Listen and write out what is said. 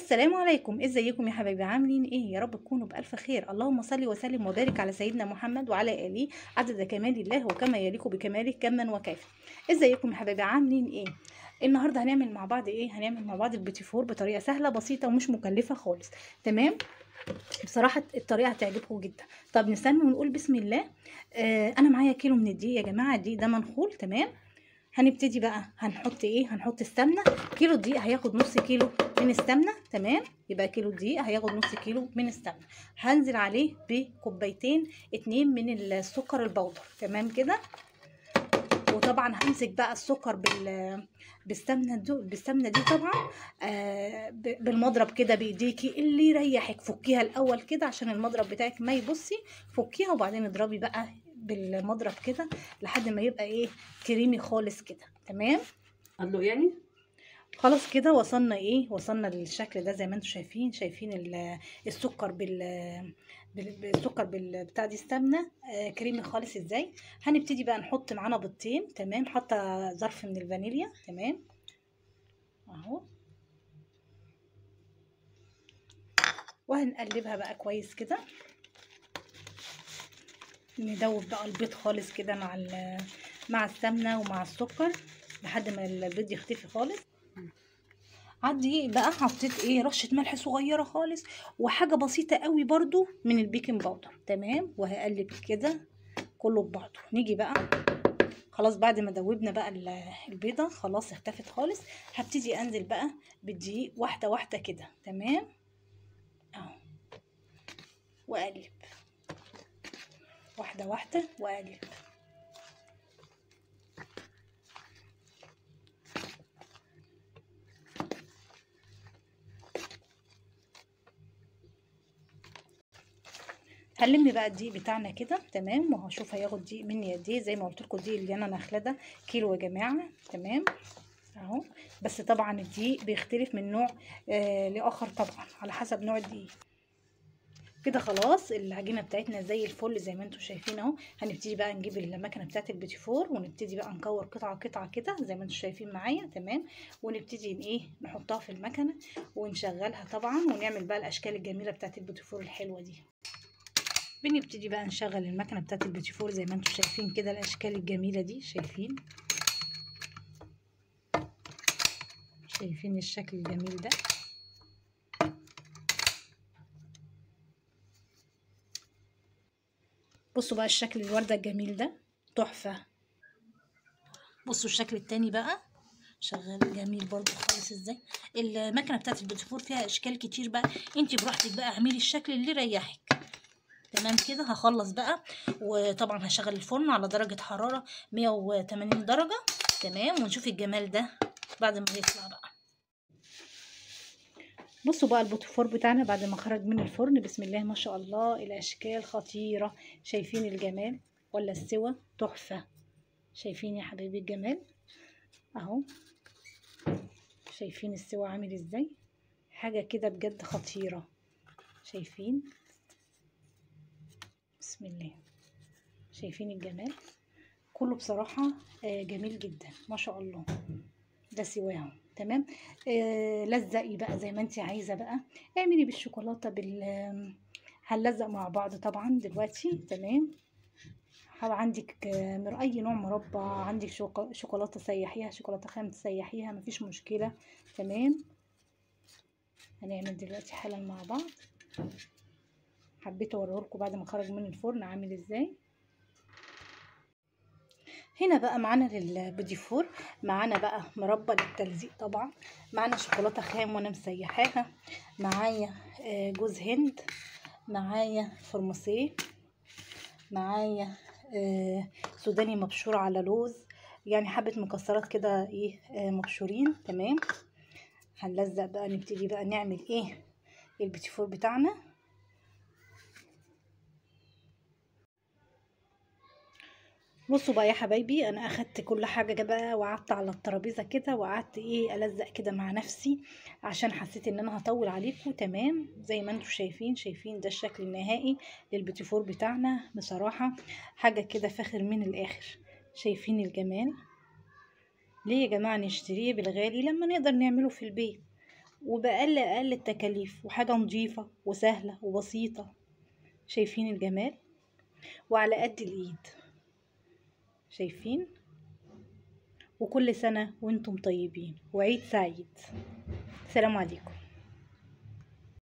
السلام عليكم ازيكم يا حبايبي عاملين ايه يا رب تكونوا بالف خير اللهم صل وسلم وبارك على سيدنا محمد وعلى اله عدد كمال الله وكما يليق بكماله كما وكيف ازيكم يا حبايبي عاملين ايه النهارده هنعمل مع بعض ايه هنعمل مع بعض البيتي فور بطريقه سهله بسيطه ومش مكلفه خالص تمام بصراحة الطريقة هتعجبكم جدا طب نستنى ونقول بسم الله آه انا معايا كيلو من الدقيق يا جماعة الدقيق ده منخول تمام هنبتدي بقى هنحط ايه هنحط السمنه كيلو دقيق هياخد نص كيلو من السمنه تمام يبقى كيلو دقيق هياخد نص كيلو من السمنه هنزل عليه بكوبايتين اتنين من السكر البودر تمام كده وطبعا همسك بقى السكر بال بالسمنه دي بالسمنه دي طبعا آه بالمضرب كده بايديكي اللي يريحك فكيها الاول كده عشان المضرب بتاعك ما يبصي فكيها وبعدين اضربي بقى بالمضرب كده لحد ما يبقى ايه كريمي خالص كده تمام قال يعني خلاص كده وصلنا ايه وصلنا للشكل ده زي ما انتم شايفين شايفين السكر بال بالسكر بتاع دي السمنه آه كريمي خالص ازاي هنبتدي بقى نحط معانا بيضتين تمام حاطه ظرف من الفانيليا تمام اهو وهنقلبها بقى كويس كده ندوب بقى البيض خالص كده مع مع السمنه ومع السكر لحد ما البيض يختفي خالص عدي بقى حطيت ايه رشه ملح صغيره خالص وحاجه بسيطه قوي برضو من البيكنج باودر تمام وهقلب كده كله ببعضه نيجي بقى خلاص بعد ما دوبنا بقى البيضه خلاص اختفت خالص هبتدي انزل بقى بالدقيق واحده واحده كده تمام اهو واقلب واحده واحده واقلب هنلم بقى الدقيق بتاعنا كده تمام وهشوف هياخد دقيق مني قد ايه زي ما قلت لكم الدقيق اللي انا ناخله ده كيلو يا جماعه تمام اهو بس طبعا الدقيق بيختلف من نوع آه لاخر طبعا على حسب نوع الدقيق كده خلاص العجينه بتاعتنا زي الفل زي ما انتم شايفين اهو هنبتدي بقى نجيب المكنه بتاعت البيتي فور ونبتدي بقى نكور قطعه قطعه كده زي ما انتم شايفين معايا تمام ونبتدي ايه نحطها في المكنه ونشغلها طبعا ونعمل بقى الاشكال الجميله بتاعت البيتي فور الحلوه دي بنبتدي بقى نشغل المكنه بتاعت البيتي فور زي ما انتم شايفين كده الاشكال الجميله دي شايفين شايفين الشكل الجميل ده بصوا بقى الشكل الوردة الجميل ده تحفة بصوا الشكل التاني بقى شغال جميل برضو خالص ازاي المكنة بتاعت البيتفور فيها اشكال كتير بقى انتي براحتك بقى اعملي الشكل اللي يريحك تمام كده هخلص بقى وطبعا هشغل الفرن على درجة حرارة 180 درجة تمام ونشوف الجمال ده بعد ما يطلع بقى بصوا بقى البوتفور بتاعنا بعد ما خرج من الفرن بسم الله ما شاء الله الاشكال خطيره شايفين الجمال ولا السوى تحفه شايفين يا حبايبي الجمال اهو شايفين السوى عامل ازاي حاجه كده بجد خطيره شايفين بسم الله شايفين الجمال كله بصراحه جميل جدا ما شاء الله ده سواهم تمام آه لزقي بقى زي ما انت عايزه بقى اعملي بالشوكولاته بال هنلزق مع بعض طبعا دلوقتي تمام عندك من اي نوع مربى عندك شوكولاته سيحيها شوكولاته خام تسيحيها مفيش مشكله تمام هنعمل دلوقتي حالا مع بعض حبيت اوريهولكم بعد ما خرج من الفرن عامل ازاي هنا بقى معانا للبيدي فور معانا بقى مربى للتلزيق طبعا معانا شوكولاته خام وانا مسيحاها معايا جوز هند معايا فرماسيه معايا سوداني مبشور على لوز يعني حبه مكسرات كده ايه مبشورين تمام هنلزق بقى نبتدي بقى نعمل ايه البيتي فور بتاعنا بصوا بقى يا حبايبي انا اخدت كل حاجه بقى وقعدت على الترابيزه كده وقعدت ايه الزق كده مع نفسي عشان حسيت ان انا هطول عليكم تمام زي ما انتم شايفين شايفين ده الشكل النهائي للبيتي فور بتاعنا بصراحه حاجه كده فاخر من الاخر شايفين الجمال ليه يا جماعه نشتريه بالغالي لما نقدر نعمله في البيت وبأقل أقل التكاليف وحاجة نظيفة وسهلة وبسيطة شايفين الجمال وعلى قد الإيد شايفين وكل سنة وانتم طيبين وعيد سعيد السلام عليكم